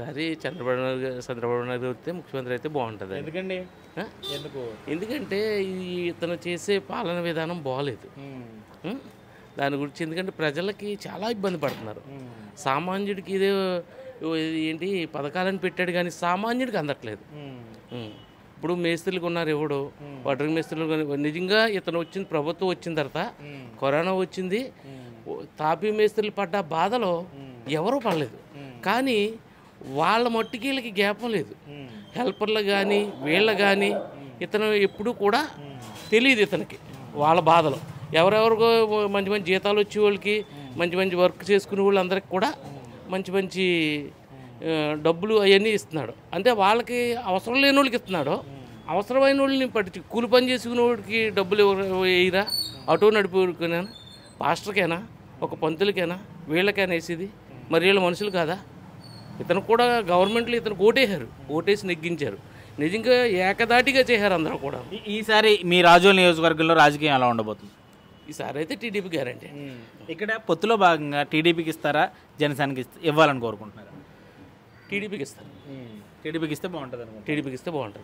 ఈసారి చంద్రబాబు నాయుడు గారు- చంద్రబాబు నాయుడు గారు వస్తే ముఖ్యమంత్రి అయితే బాగుంటుంది ఎందుకండి ఆ? ఎందుకు ఎందుకంటే ఈ ఇతను చేసే పాలన విధానం బాగలేదు ఉం? దాని గురించి ఎందుకంటే ప్రజలకి చాలా ఇబ్బంది పడుతున్నారు సామాన్యుడికి ఇదే ఇది ఏంటి పథకాలను పెట్టాడు కానీ సామాన్యుడికి అందట్లేదు ఉం. ఇప్పుడు మేస్త్రులకు ఉన్నారు ఎవడు వడ్రంగి మేస్త్రులు కానీ నిజంగా ఇతను వచ్చిన ప్రభుత్వం వచ్చిన తర్వాత కరోనా వచ్చింది ఓ- తాపీ మేస్త్రులు పడ్డ బాధలో ఎవరూ పడలేదు కానీ వాళ్ళ మట్టుకి వీళ్ళకి జ్ఞాపం లేదు హెల్పర్లు కానీ వీళ్ళ కానీ ఇతను ఎప్పుడు కూడా తెలియదు ఇతనికి వాళ్ళ బాధలు ఎవరెవరికో మంచి మంచి జీతాలు వచ్చే వాళ్ళకి మంచి మంచి వర్క్ చేసుకునే వాళ్ళందరికీ కూడా మంచి మంచి ఆ, డబ్బులు అవన్నీ ఇస్తున్నాడు అంటే వాళ్ళకి అవసరం లేని వాళ్ళకి ఇస్తున్నాడు అవసరమైన వాళ్ళని పట్టి కూలి పని చేసుకునే వాడికి డబ్బులు ఎవరు వేయరా ఆటో నడిపేవాడికైనా పాస్టర్కైనా ఒక పంతులకైనా వీళ్ళకైనా వేసేది మరి వీళ్ళ మనుషులు కాదా ఇతను కూడా గవర్నమెంట్లో ఇతను ఓటేశారు ఓటేసి నెగ్గించారు నిజంగా ఏకదాటిగా చేశారు అందరూ కూడా ఈ- ఈసారి మీ రాజోల్ నియోజకవర్గంలో రాజకీయం ఎలా ఉండబోతుంది ఈసారి అయితే టీడీపీ గ్యారంటీ ఇక్కడ పొత్తులో భాగంగా టీడీపీకి ఇస్తారా జనసేనకి ఇస్త- ఇవ్వాలని కోరుకుంటున్నారు టీడీపీకి ఇస్తారు టీడీపీకి ఇస్తే బాగుంటుంది అనుకుంటా టీడీపీకి ఇస్తే బాగుంటుంది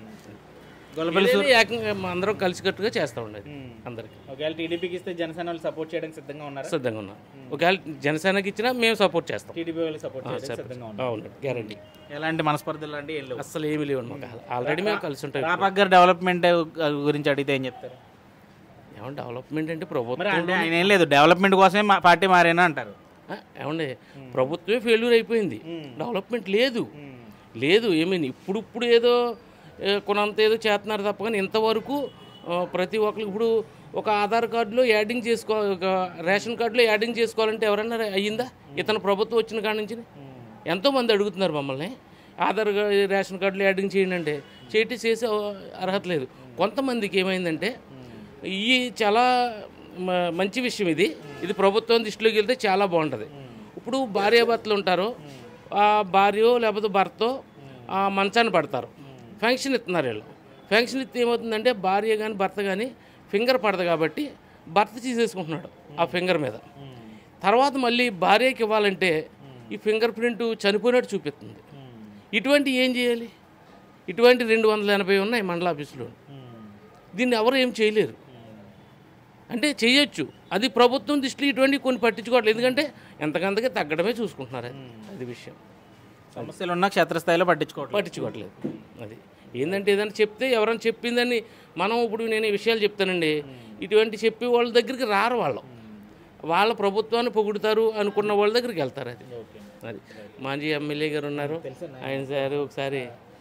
గొల్లపల్లి ఏదైనా ఏకంగా మా అందరం కలిసికట్టుగా చేస్తూ ఉండేది అందరికి ఒకవేళ టీడీపీకి ఇస్తే జనసేన వాళ్ళు సపోర్ట్ చేయడానికి సిద్ధంగా ఉన్నారా సిద్ధంగా ఉన్నాం ఒకవేళ జనసేనకి ఇచ్చినా మేము సపోర్ట్ చేస్తాం టీడీపీ వాళ్ళు సపోర్ట్ చేయడానికి సిద్ధంగా ఉన్నారు అవును గ్యారంటీ ఎలాంటి మనస్పర్ధలు లాంటి ఏం లేవు అస్సలు ఏమీ లేవు మాకు ఆల్రెడీ మేము కలిసి ఉంటాం రాపాక్ గారు డెవలప్మెంట్ గురించి అడిగితే ఏం చెప్తారు ఏమన్నా డెవలప్మెంట్ అంటే మరి ప్రభుత్వం అంటే ఆయన ఏం లేదు డెవలప్మెంట్ కోసమే మా పార్టీ మారేనా అంటారు ఆ, ఏమండి ప్రభుత్వమే ఫెయిల్యూర్ అయిపోయింది డెవలప్మెంట్ లేదు లేదు ఏమీ ఇప్పుడు ఇప్పుడు ఏదో ఏ, కొనంత ఏదో చేస్తున్నారు తప్ప కానీ ఇంతవరకు ఆ, ప్రతి ఒక్కరికి ఇప్పుడు ఒక ఆధార్ కార్డులో యాడింగ్ చేసుకో ఒక రేషన్ కార్డులో యాడింగ్ చేసుకోవాలంటే ఎవరన్నా అయ్యిందా ఇతను ప్రభుత్వం వచ్చిన కాడ నుంచి ఎంతోమంది అడుగుతున్నారు మమ్మల్ని ఆధార్ గా- రేషన్ కార్డులో యాడింగ్ చేయండి అంటే చేయటి చేసే అర్హత లేదు కొంతమందికి ఏమైందంటే ఈ చాలా మ- మంచి విషయం ఇది ఇది ప్రభుత్వం దృష్టిలోకి వెళ్తే చాలా బాగుంటుంది ఇప్పుడు భార్యాభర్తలు ఉంటారు ఆ భార్యో లేకపోతే భర్తో ఆ మంచాన్ని పడతారు ఫంక్షన్ ఇస్తున్నారు వీళ్ళు ఫంక్షన్ ఇస్తే ఏమవుతుందంటే భార్య కానీ భర్త కానీ ఫింగర్ పడదు కాబట్టి భర్త తీసేసుకుంటున్నాడు ఆ ఫింగర్ మీద తర్వాత మళ్ళీ భార్యకి ఇవ్వాలంటే ఈ ఫింగర్ ప్రింట్ చనిపోయినట్టు చూపిస్తుంది ఇటువంటి ఏం చేయాలి ఇటువంటి రెండు వందల ఎనభై ఉన్నాయి మండల ఆఫీసులో దీన్ని ఎవరు ఏం చేయలేరు అంటే చేయొచ్చు అది ప్రభుత్వం దృష్టిలో ఇటువంటి కొన్ని పట్టించుకోవట్లేదు ఎందుకంటే ఎంతకంతకే తగ్గడమే చూసుకుంటున్నారు అది అది విషయం సమస్యలు ఉన్న క్షేత్రస్థాయిలో పట్టించుకోవట్లేదు పట్టించుకోవట్లేదు అది ఏంటంటే ఏదైనా చెప్తే ఎవరైనా చెప్పిందని మనం ఇప్పుడు నేను ఈ విషయాలు చెప్తానండి ఇటువంటి చెప్పే వాళ్ళ దగ్గరికి రారు వాళ్ళు వాళ్ళ ప్రభుత్వాన్ని పొగుడుతారు అనుకున్న వాళ్ళ దగ్గరికి వెళ్తారు అది అది మాజీ ఎమ్మెల్యే గారు ఉన్నారు ఆయన సార్ ఒకసారి